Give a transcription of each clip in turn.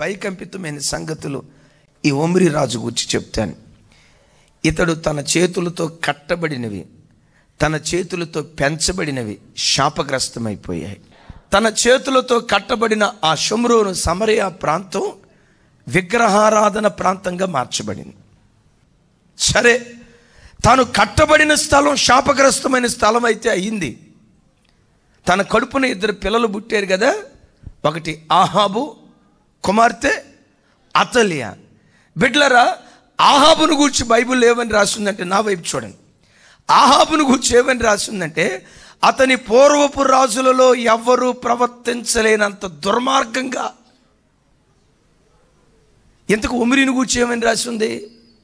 భయకంపితమైన సంగతులు ఈ ఒమిరి రాజు గురించి చెప్తాను ఇతడు తన చేతులతో కట్టబడినవి తన చేతులతో పెంచబడినవి శాపగ్రస్తమైపోయాయి తన చేతులతో కట్టబడిన ఆ షుమ్రోను సమరయ ప్రాంతం విగ్రహారాధన ప్రాంతంగా మార్చబడింది సరే తాను కట్టబడిన స్థలం శాపగ్రస్తమైన స్థలం అయితే అయ్యింది తన కడుపున ఇద్దరు పిల్లలు పుట్టారు కదా ఒకటి ఆహాబు కుమార్తె అతలియా బిడ్లరా ఆహాబును గూర్చి బైబిల్ ఏమని రాస్తుందంటే నా వైపు చూడండి ఆహాబును గూర్చి ఏమని రాస్తుందంటే అతని పూర్వపు రాజులలో ఎవ్వరూ ప్రవర్తించలేనంత దుర్మార్గంగా ఇంతకు ఉమిరిని గూర్చి ఏమని రాస్తుంది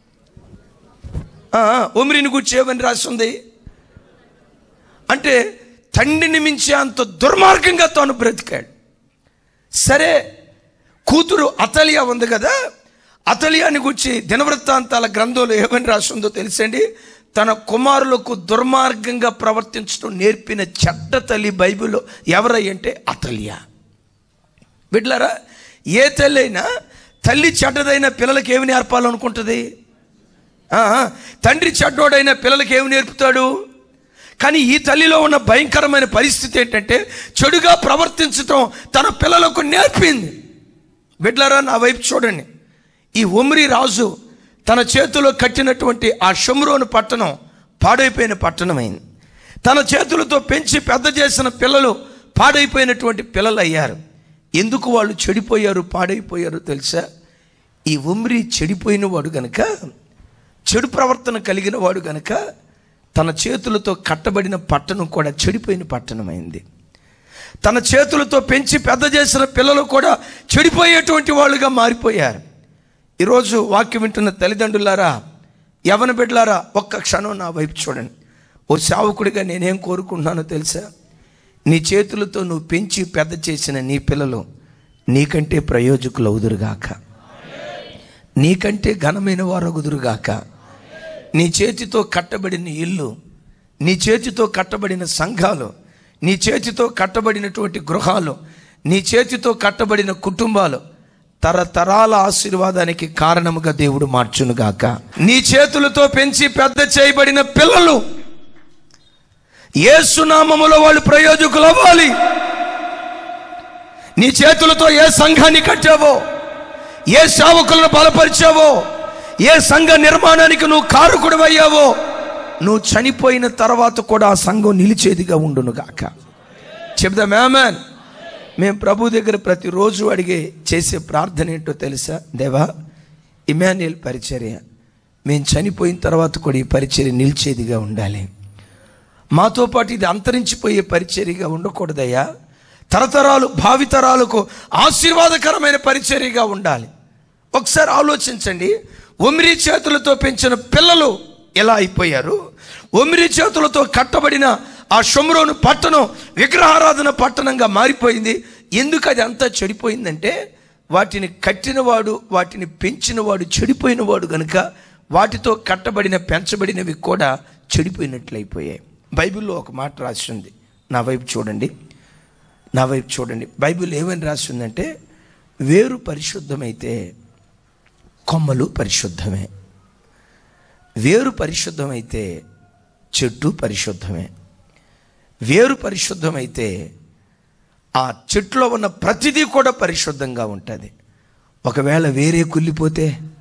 ఆ, ఉమిరిని గూర్చి ఏమని రాస్తుంది అంటే తండ్రిని మించి అంత దుర్మార్గంగా తాను బ్రతికాడు సరే కూతురు అతలియా ఉంది కదా అతలియాని గురించి దినవృత్తాంతాల గ్రంథంలో ఏమని రాస్తుందో తెలుసండి తన కుమారులకు దుర్మార్గంగా ప్రవర్తించడం నేర్పిన చెడ్డ తల్లి బైబిల్లో ఎవరయ్యంటే అతలియా బిడ్లరా ఏ తల్లి అయినా తల్లి చెడ్డదైన పిల్లలకి ఏమి నేర్పాలనుకుంటుంది ఆ, తండ్రి చెడ్డోడైన పిల్లలకి ఏమి నేర్పుతాడు కానీ ఈ తల్లిలో ఉన్న భయంకరమైన పరిస్థితి ఏంటంటే చెడుగా ప్రవర్తించటం తన పిల్లలకు నేర్పింది బిడ్లరా నా వైపు చూడండి ఈ ఉమ్రి రాజు తన చేతిలో కట్టినటువంటి ఆ షమ్రోను పట్టణం పాడైపోయిన పట్టణమైంది తన చేతులతో పెంచి పెద్ద చేసిన పిల్లలు పాడైపోయినటువంటి పిల్లలు అయ్యారు ఎందుకు వాళ్ళు చెడిపోయారు పాడైపోయారు తెలుసా ఈ ఉమ్రి చెడిపోయిన వాడు గనుక చెడు ప్రవర్తన కలిగిన వాడు గనుక తన చేతులతో కట్టబడిన పట్టణం కూడా చెడిపోయిన పట్టణమైంది తన చేతులతో పెంచి పెద్ద చేసిన పిల్లలు కూడా చెడిపోయేటువంటి వాళ్ళుగా మారిపోయారు ఈరోజు వాక్యం వింటున్న తల్లిదండ్రులారా యవన బిడ్డలారా ఒక్క క్షణం నా వైపు చూడండి ఓ సేవకుడిగా నేనేం కోరుకుంటున్నానో తెలుసా నీ చేతులతో నువ్వు పెంచి పెద్ద చేసిన నీ పిల్లలు నీకంటే ప్రయోజకులు అవుదురుగాక నీకంటే ఘనమైన వారు అగుదురుగాక నీ చేతితో కట్టబడిన ఇల్లు నీ చేతితో కట్టబడిన సంఘాలు నీ చేతితో కట్టబడినటువంటి గృహాలు నీ చేతితో కట్టబడిన కుటుంబాలు తరతరాల ఆశీర్వాదానికి కారణముగా దేవుడు మార్చునుగాక నీ చేతులతో పెంచి పెద్ద చేయబడిన పిల్లలు ఏ సునామములో వాళ్ళు ప్రయోజకులు అవ్వాలి నీ చేతులతో ఏ సంఘాన్ని కట్టావో ఏ సేవకులను బలపరిచావో ఏ సంఘ నిర్మాణానికి నువ్వు కారకుడు అయ్యావో నువ్వు చనిపోయిన తర్వాత కూడా ఆ సంఘం నిలిచేదిగా ఉండును గాక చెప్దా మ్యామన్ మేము ప్రభు దగ్గర ప్రతిరోజు అడిగే చేసే ప్రార్థన ఏంటో తెలుసా దేవా ఇమాన్యుయల్ పరిచర్య మేము చనిపోయిన తర్వాత కూడా ఈ పరిచర్య నిలిచేదిగా ఉండాలి మాతో పాటు ఇది అంతరించిపోయే పరిచర్యగా ఉండకూడదయ్యా తరతరాలు భావితరాలకు ఆశీర్వాదకరమైన పరిచర్యగా ఉండాలి ఒకసారి ఆలోచించండి ఒమిరి చేతులతో పెంచిన పిల్లలు ఎలా అయిపోయారు ఒమిరి చేతులతో కట్టబడిన ఆ షుమ్రోను పట్టణం విగ్రహారాధన పట్టణంగా మారిపోయింది ఎందుకు అది అంతా చెడిపోయిందంటే వాటిని కట్టినవాడు వాటిని పెంచినవాడు చెడిపోయినవాడు గనుక వాటితో కట్టబడిన పెంచబడినవి కూడా చెడిపోయినట్లయిపోయాయి బైబిల్లో ఒక మాట రాసి ఉంది నా వైపు చూడండి నా వైపు చూడండి బైబిల్ ఏమని రాసి ఉందంటే వేరు పరిశుద్ధమైతే కొమ్మలు పరిశుద్ధమే వేరు పరిశుద్ధమైతే చెట్టు పరిశుద్ధమే వేరు పరిశుద్ధమైతే ఆ చెట్టులో ఉన్న ప్రతిదీ కూడా పరిశుద్ధంగా ఉంటుంది ఒకవేళ వేరే కుళ్ళిపోతే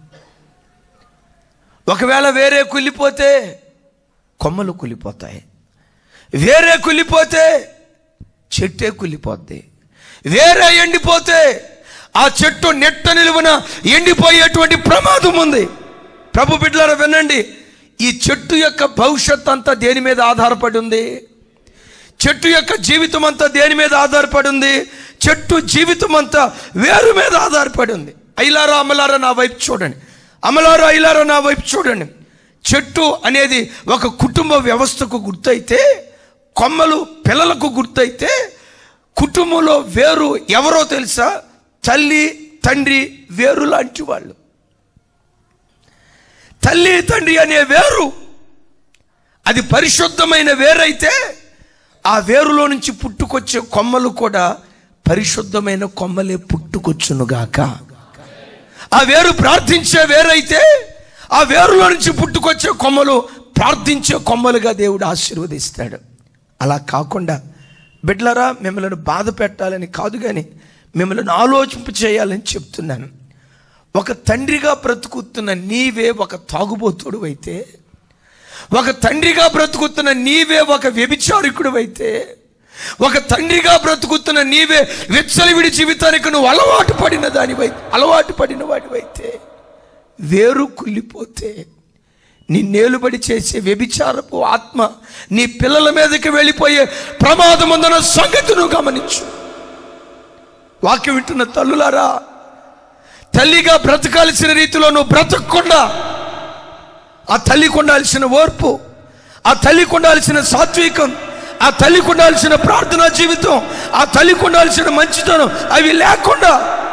ఒకవేళ వేరే కుళ్ళిపోతే కొమ్మలు కుళ్ళిపోతాయి వేరే కుళ్ళిపోతే చెట్టే కుళ్ళిపోద్ది వేరే ఎండిపోతే ఆ చెట్టు నెట్ట నిలువున ఎండిపోయేటువంటి ప్రమాదం ఉంది ప్రభు బిడ్డలారా వినండి ఈ చెట్టు యొక్క భవిష్యత్ అంతా దేని మీద ఆధారపడి ఉంది చెట్టు యొక్క జీవితం అంతా దేని మీద ఆధారపడి ఉంది చెట్టు జీవితం అంతా వేరు మీద ఆధారపడి ఉంది ఐలారా అమలారా నా వైపు చూడండి అమలారా ఐలారా నా వైపు చూడండి చెట్టు అనేది ఒక కుటుంబ వ్యవస్థకు గుర్తయితే కొమ్మలు పిల్లలకు గుర్తయితే కుటుంబంలో వేరు ఎవరో తెలుసా తల్లి తండ్రి వేరు లాంటి వాళ్ళు తల్లి తండ్రి అనే వేరు అది పరిశుద్ధమైన వేరైతే ఆ వేరులో నుంచి పుట్టుకొచ్చే కొమ్మలు కూడా పరిశుద్ధమైన కొమ్మలే పుట్టుకొచ్చునుగాక ఆ వేరు ప్రార్థించే వేరైతే ఆ వేరులో నుంచి పుట్టుకొచ్చే కొమ్మలు ప్రార్థించే కొమ్మలుగా దేవుడు ఆశీర్వదిస్తాడు అలా కాకుండా బిడ్లరా మిమ్మల్ని బాధ పెట్టాలని కాదు కానీ మిమ్మల్ని ఆలోచింప చేయాలని చెప్తున్నాను ఒక తండ్రిగా బ్రతుకుతున్న నీవే ఒక తాగుబోతుడు అయితే ఒక తండ్రిగా బ్రతుకుతున్న నీవే ఒక వ్యభిచారికుడు అయితే ఒక తండ్రిగా బ్రతుకుతున్న నీవే విచ్చలవిడి జీవితానికి నువ్వు అలవాటు పడిన దానివై అలవాటు పడిన వాడివైతే వేరు కుళ్ళిపోతే నీ నేలుబడి చేసే వ్యభిచారపు ఆత్మ నీ పిల్లల మీదకి వెళ్ళిపోయే ప్రమాదం ఉందన్న సంగతి నువ్వు గమనించు వాక్యం వింటున్న తల్లులారా తల్లిగా బ్రతకాల్సిన రీతిలో నువ్వు బ్రతకకుండా ఆ తల్లికి ఉండాల్సిన ఓర్పు ఆ తల్లికి ఉండాల్సిన సాత్వికం ఆ తల్లికి ఉండాల్సిన ప్రార్థనా జీవితం ఆ తల్లికి ఉండాల్సిన మంచితనం అవి లేకుండా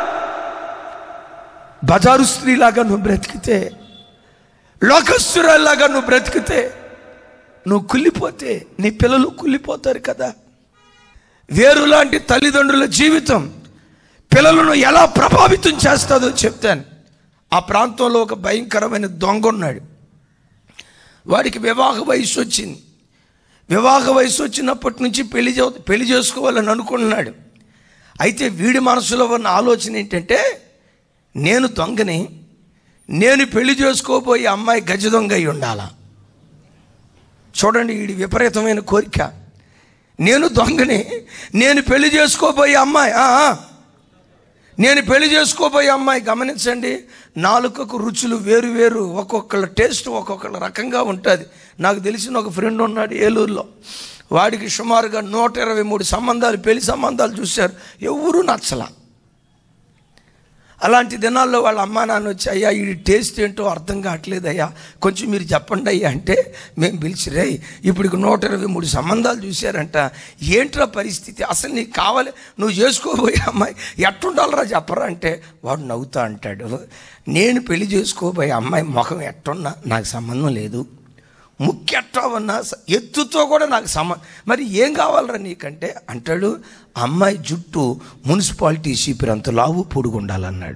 బజారు స్త్రీలాగా నువ్వు బ్రతికితే లోకస్తురాల్లాగా నువ్వు బ్రతికితే నువ్వు కుళ్ళిపోతే నీ పిల్లలు కుళ్ళిపోతారు కదా వేరు లాంటి తల్లిదండ్రుల జీవితం పిల్లలను ఎలా ప్రభావితం చేస్తుందో చెప్తాను ఆ ప్రాంతంలో ఒక భయంకరమైన దొంగ ఉన్నాడు వాడికి వివాహ వయసు వచ్చింది వివాహ వయసు వచ్చినప్పటి నుంచి పెళ్లి చే- పెళ్లి చేసుకోవాలని అనుకుంటున్నాడు అయితే వీడి మనసులో ఉన్న ఆలోచన ఏంటంటే నేను దొంగని నేను పెళ్లి చేసుకోబోయే అమ్మాయి గజ దొంగ అయి ఉండాలా చూడండి వీడి విపరీతమైన కోరిక నేను దొంగని నేను పెళ్లి చేసుకోబోయే అమ్మాయి ఆ, ఆ. నేను పెళ్లి చేసుకోబోయే అమ్మాయి గమనించండి నాలుకకు రుచులు వేరు వేరు ఒక్కొక్కళ్ళ టేస్ట్ ఒక్కొక్కళ్ళ రకంగా ఉంటుంది నాకు తెలిసిన ఒక ఫ్రెండ్ ఉన్నాడు ఏలూరులో వాడికి సుమారుగా నూట ఇరవై మూడు సంబంధాలు పెళ్లి సంబంధాలు చూశారు ఎవరూ నచ్చలా అలాంటి దినాల్లో వాళ్ళ అమ్మా నాన్న వచ్చి అయ్యా ఈ టేస్ట్ ఏంటో అర్థం కావట్లేదు అయ్యా కొంచెం మీరు చెప్పండి అయ్యా అంటే మేము పిలిచి రే ఇప్పుడు నూట ఇరవై మూడు సంబంధాలు చూశారంట ఏంట్రా పరిస్థితి అసలు నీకు కావాలి నువ్వు చేసుకోబోయే అమ్మాయి ఎట్టుండాలరా చెప్పరా అంటే వాడు నవ్వుతా అంటాడు నేను పెళ్లి చేసుకోబోయే అమ్మాయి ముఖం ఎట్టున్నా నాకు సంబంధం లేదు ముక్కెట్టా ఉన్నా స- ఎత్తుతో కూడా నాకు సమ మరి ఏం కావాలరా నీకంటే అంటాడు అమ్మాయి జుట్టు మున్సిపాలిటీ చీపిరంత లావు పొడుగు ఉండాలన్నాడు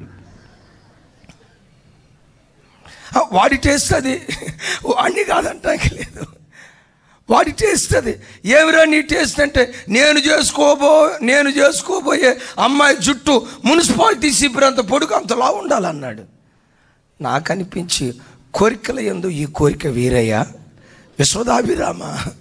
ఆ, వాడి టేస్ట్ అది వాడిని కాదంటానికి లేదు వాడి టేస్ట్ అది ఏమిరా నీ టేస్ట్ అంటే నేను చేసుకోబో నేను చేసుకోబోయే అమ్మాయి జుట్టు మున్సిపాలిటీ చీపిరంత పొడుగు అంత లావు ఉండాలన్నాడు నాకు అనిపించి కోరికల ఎందు ఈ కోరిక వీరయ్య విశ్వదాభిరామ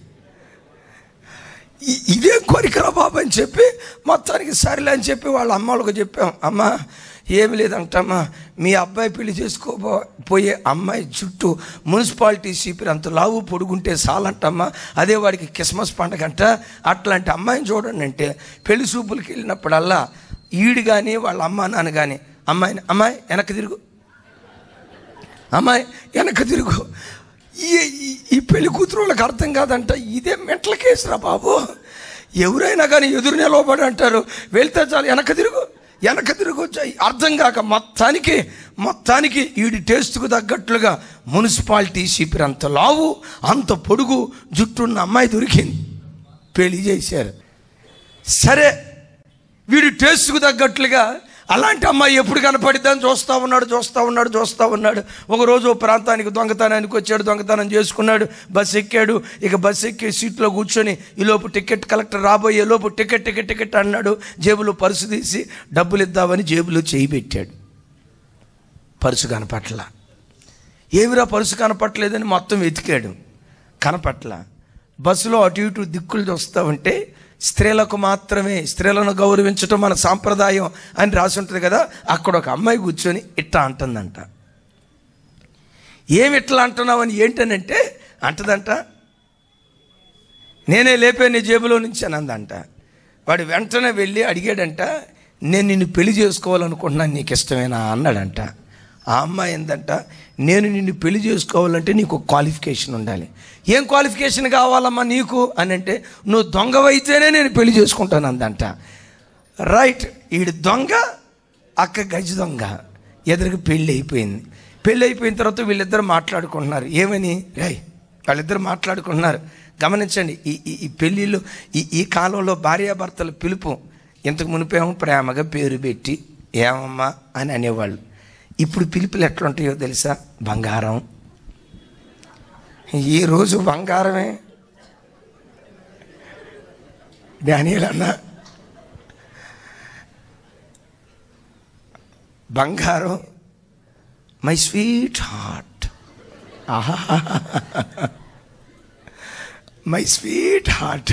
ఇ- ఇదే కోరికరా బాబు అని చెప్పి మొత్తానికి సరేలే అని చెప్పి వాళ్ళ అమ్మలకు చెప్పాం అమ్మ ఏమి లేదంటమ్మా మీ అబ్బాయి పెళ్లి చేసుకోబో పోయే అమ్మాయి చుట్టూ మున్సిపాలిటీ సీపీర్ అంత లావు పొడుగుంటే చాలంటమ్మా అదే వాడికి క్రిస్మస్ పండగ అంట అట్లాంటి అమ్మాయిని చూడండి అంటే పెళ్లి చూపులకి వెళ్ళినప్పుడల్లా ఈడు కానీ వాళ్ళ అమ్మ నాన్న కానీ అమ్మాయిని అమ్మాయి వెనక్కి తిరుగు అమ్మాయి వెనక తిరుగు ఈ ఈ- ఈ పెళ్లి కూతురు వాళ్ళకి అర్థం కాదంట ఇదే మెంటల కేసురా బాబు ఎవరైనా కానీ ఎదురు నిలవబడి అంటారు వెళ్తే చాలు వెనక తిరుగు వెనక తిరుగు వచ్చాయి అర్థం కాక మొత్తానికి మొత్తానికి వీడి టేస్ట్కు తగ్గట్లుగా మున్సిపాలిటీ చీపిరి అంత లావు అంత పొడుగు జుట్టున్న అమ్మాయి దొరికింది పెళ్లి చేశారు సరే వీడు టేస్ట్కు తగ్గట్లుగా అలాంటి అమ్మాయి ఎప్పుడు కనపడిద్దని చూస్తూ ఉన్నాడు చూస్తూ ఉన్నాడు చూస్తూ ఉన్నాడు ఒకరోజు ఓ ప్రాంతానికి దొంగతనానికి వచ్చాడు దొంగతనం చేసుకున్నాడు బస్ ఎక్కాడు ఇక బస్ ఎక్కి సీట్లో కూర్చొని ఈ లోపు టికెట్ కలెక్టర్ రాబోయే లోపు టికెట్ టికెట్ టికెట్ అన్నాడు జేబులో పర్సు తీసి డబ్బులు ఇద్దామని జేబులో చేయి పెట్టాడు పర్సు కనపట్ల ఏమిరా పర్సు కనపట్లేదని మొత్తం వెతికాడు కనపట్ల బస్సులో అటు ఇటు దిక్కులు చూస్తూ ఉంటే స్త్రీలకు మాత్రమే స్త్రీలను గౌరవించటం మన సాంప్రదాయం అని రాసి ఉంటుంది కదా అక్కడ ఒక అమ్మాయి కూర్చొని ఇట్లా అంటుందంట ఏమి ఇట్లా అంటున్నావని ఏంటనంటే అంటదంట నేనే లేపే నీ జేబులో నుంచి అని అందంట వాడు వెంటనే వెళ్ళి అడిగాడంట నేను నిన్ను పెళ్లి చేసుకోవాలనుకుంటున్నాను నీకు ఇష్టమేనా అన్నాడంట ఆ అమ్మాయి ఏందంట నేను నిన్ను పెళ్లి చేసుకోవాలంటే నీకు ఒక క్వాలిఫికేషన్ ఉండాలి ఏం క్వాలిఫికేషన్ కావాలమ్మా నీకు అని అంటే నువ్వు దొంగవైతేనే నేను పెళ్లి చేసుకుంటాను అందంట రైట్ ఈడు దొంగ అక్క గజ దొంగ ఎదురుగా పెళ్ళి అయిపోయింది పెళ్ళి అయిపోయిన తర్వాత వీళ్ళిద్దరు మాట్లాడుకుంటున్నారు ఏమని రై వాళ్ళిద్దరు మాట్లాడుకుంటున్నారు గమనించండి ఈ ఈ- ఈ పెళ్ళిళ్ళు ఈ ఈ కాలంలో భార్యాభర్తల పిలుపు ఇంతకు మునిపేమో ప్రేమగా పేరు పెట్టి ఏమమ్మా అని అనేవాళ్ళు ఇప్పుడు పిలుపులు ఎట్లుంటాయో తెలుసా బంగారం ఈ రోజు బంగారమే డానియల్ అన్న బంగారం my sweetheart my sweetheart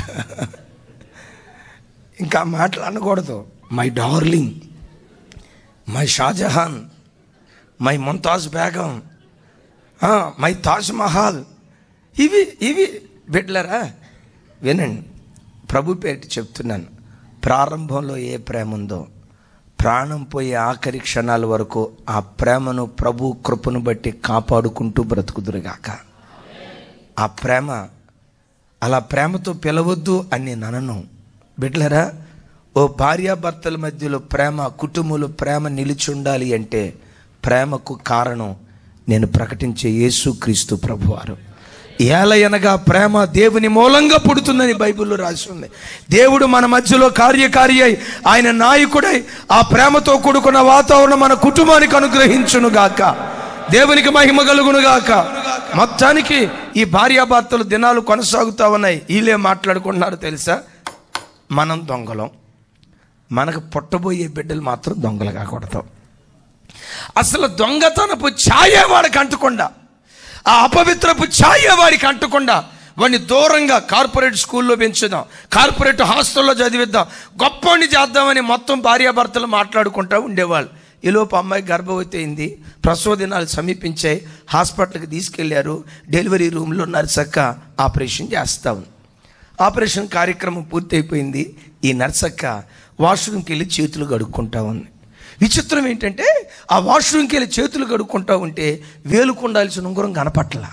ఇంకా మాటలు అనకూడదు my darling my Shahjahan my Mumtaz Begum ఆ, మై తాజ్ మహల్ ఇవి ఇవి బిడ్లరా వినండి ప్రభు పేట చెప్తున్నాను ప్రారంభంలో ఏ ప్రేమ ఉందో ప్రాణం పోయే ఆఖరి క్షణాల వరకు ఆ ప్రేమను ప్రభు కృపను బట్టి కాపాడుకుంటూ బ్రతుకుదురుగాక ఆ ప్రేమ అలా ప్రేమతో పిలవద్దు అని నేను అనను బిడ్లరా ఓ భార్యాభర్తల మధ్యలో ప్రేమ కుటుంబంలో ప్రేమ నిలిచి ఉండాలి అంటే ప్రేమకు కారణం నేను ప్రకటించే యేసుక్రీస్తు ప్రభువారు ఏలయనగా ప్రేమ దేవుని మూలంగా పుడుతుందని బైబిల్లో రాసి ఉంది దేవుడు మన మధ్యలో కార్యకారి అయి ఆయన నాయకుడై ఆ ప్రేమతో కూడుకున్న వాతావరణం మన కుటుంబానికి అనుగ్రహించును గాక దేవునికి మహిమ కలుగును గాక మొత్తానికి ఈ భార్యాభర్తలు దినాలు కొనసాగుతా ఉన్నాయి వీళ్ళే మాట్లాడుకుంటున్నారు తెలుసా మనం దొంగలం మనకు పుట్టబోయే బిడ్డలు మాత్రం దొంగలు కాకూడదు అసలు దొంగతనపు ఛాయ వాడికి అంటకుండా ఆ అపవిత్రపు ఛాయ వాడికి అంటకుండా వాడిని దూరంగా కార్పొరేట్ స్కూల్లో పెంచుదాం కార్పొరేట్ హాస్టల్లో చదివిద్దాం గొప్పని చేద్దామని మొత్తం భార్యాభర్తలు మాట్లాడుకుంటూ ఉండేవాళ్ళు ఈలోపు అమ్మాయి గర్భవతి అయింది ప్రసవ దినాలు సమీపించాయి హాస్పిటల్కి తీసుకెళ్లారు డెలివరీ రూమ్లో నర్సక్క ఆపరేషన్ చేస్తా ఉంది ఆపరేషన్ కార్యక్రమం పూర్తయిపోయింది ఈ నర్సక్క వాష్రూమ్కి వెళ్ళి చేతులు కడుక్కుంటా ఉంది విచిత్రం ఏంటంటే ఆ వాష్రూమ్కి వెళ్ళి చేతులు కడుక్కుంటా ఉంటే వేలుకుండాల్సిన ఉంగరం కనపట్ల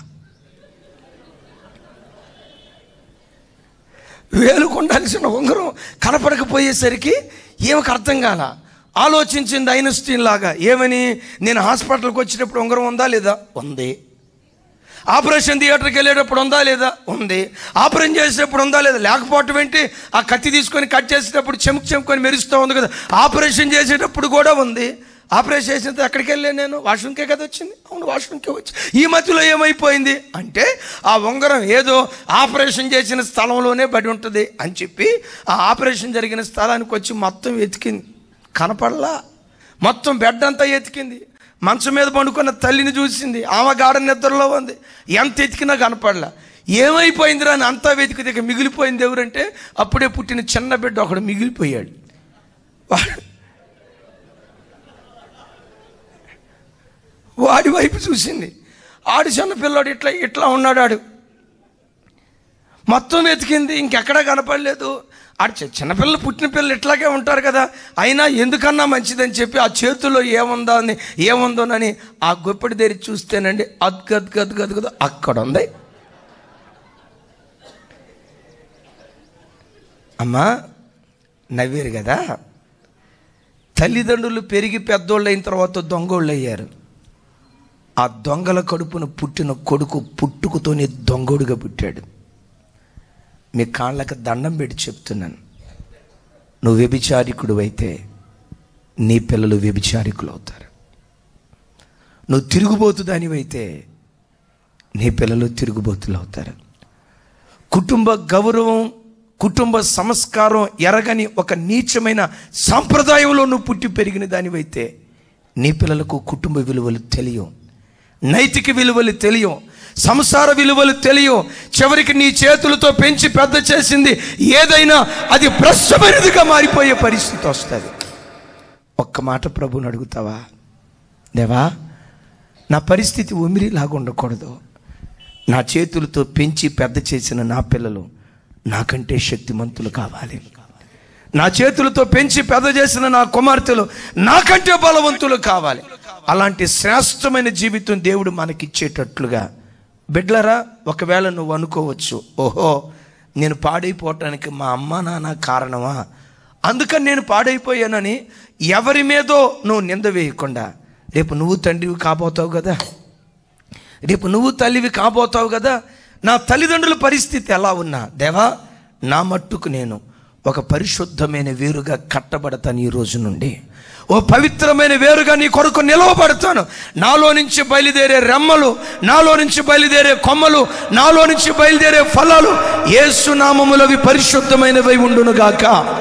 వేలుకుండాల్సిన ఉంగరం కనపడకపోయేసరికి ఏమకు అర్థం కాల ఆలోచించింది ఐన్స్టీన్ లాగా ఏమని నేను హాస్పిటల్కి వచ్చినప్పుడు ఉంగరం ఉందా లేదా ఉంది ఆపరేషన్ థియేటర్కి వెళ్ళేటప్పుడు ఉందా లేదా ఉంది ఆపరేషన్ చేసేటప్పుడు ఉందా లేదా లేకపోవటం ఏంటి ఆ కత్తి తీసుకొని కట్ చేసేటప్పుడు చెముకు చెముకొని మెరుస్తూ ఉంది కదా ఆపరేషన్ చేసేటప్పుడు కూడా ఉంది ఆపరేషన్ చేసిన తర్వాత ఎక్కడికి వెళ్ళాను నేను వాష్రూమ్కే కదా వచ్చింది అవును వాష్రూమ్కే వచ్చి ఈ మధ్యలో ఏమైపోయింది అంటే ఆ ఉంగరం ఏదో ఆపరేషన్ చేసిన స్థలంలోనే పడి ఉంటుంది అని చెప్పి ఆ ఆపరేషన్ జరిగిన స్థలానికి వచ్చి మొత్తం వెతికింది కనపడలా మొత్తం బెడ్ అంతా ఎతికింది మంచం మీద పండుకున్న తల్లిని చూసింది ఆమె గాఢ నిద్రలో ఉంది ఎంత ఎతికినా కనపడలా ఏమైపోయిందిరా అని అంతా వెతికితే ఇక మిగిలిపోయింది ఎవరంటే అప్పుడే పుట్టిన చిన్న బిడ్డ ఒకడు మిగిలిపోయాడు వాడు వాడి వైపు చూసింది ఆడు చిన్న పిల్లాడు ఇట్లా ఇట్లా ఉన్నాడు ఆడు మొత్తం వెతికింది ఇంకెక్కడా కనపడలేదు ఆడు చి- చిన్నపిల్లలు పుట్టిన పిల్లలు ఇట్లాగే ఉంటారు కదా అయినా ఎందుకన్నా మంచిదని చెప్పి ఆ చేతుల్లో ఏముందా అని ఏముందోనని ఆ గొప్పటి దగ్గర చూస్తేనండి అద్గద్గద్గద్గద అక్కడ ఉంది అమ్మా నవ్వారు కదా తల్లిదండ్రులు పెరిగి పెద్దోళ్ళు అయిన తర్వాత దొంగోళ్ళు అయ్యారు ఆ దొంగల కడుపున పుట్టిన కొడుకు పుట్టుకతోనే దొంగోడుగా పుట్టాడు మీ కాళ్ళకి దండం పెట్టి చెప్తున్నాను నువ్వు వ్యభిచారికుడు అయితే నీ పిల్లలు వ్యభిచారికులు అవుతారు నువ్వు తిరుగుబోతు దానివైతే నీ పిల్లలు తిరుగుబోతులు అవుతారు కుటుంబ గౌరవం కుటుంబ సంస్కారం ఎరగని ఒక నీచమైన సాంప్రదాయంలో నువ్వు పుట్టి పెరిగిన దానివైతే నీ పిల్లలకు కుటుంబ విలువలు తెలియవు నైతిక విలువలు తెలియవు సంసార విలువలు తెలియవు చివరికి నీ చేతులతో పెంచి పెద్ద చేసింది ఏదైనా అది భ్రష్టమైనదిగా మారిపోయే పరిస్థితి వస్తుంది ఒక్క మాట ప్రభుని అడుగుతావా దేవా నా పరిస్థితి ఉమిరిలాగా ఉండకూడదు నా చేతులతో పెంచి పెద్ద చేసిన నా పిల్లలు నాకంటే శక్తిమంతులు కావాలి నా చేతులతో పెంచి పెద్ద చేసిన నా కుమార్తెలు నాకంటే బలవంతులు కావాలి అలాంటి శ్రేష్టమైన జీవితం దేవుడు మనకిచ్చేటట్లుగా బిడ్లరా ఒకవేళ నువ్వు అనుకోవచ్చు ఓహో నేను పాడైపోవటానికి మా అమ్మ నాన్న కారణమా అందుకని నేను పాడైపోయానని ఎవరి మీదో నువ్వు నింద వేయకుండా రేపు నువ్వు తండ్రివి కాబోతావు కదా రేపు నువ్వు తల్లివి కాబోతావు కదా నా తల్లిదండ్రుల పరిస్థితి ఎలా ఉన్నా దేవా నా మట్టుకు నేను ఒక పరిశుద్ధమైన వేరుగా కట్టబడతాను ఈ రోజు నుండి ఓ పవిత్రమైన వేరుగా నీ కొరకు నిలవబడతాను నాలో నుంచి బయలుదేరే రెమ్మలు నాలో నుంచి బయలుదేరే కొమ్మలు నాలో నుంచి బయలుదేరే ఫలాలు ఏసునామములవి పరిశుద్ధమైనవి ఉండునుగాక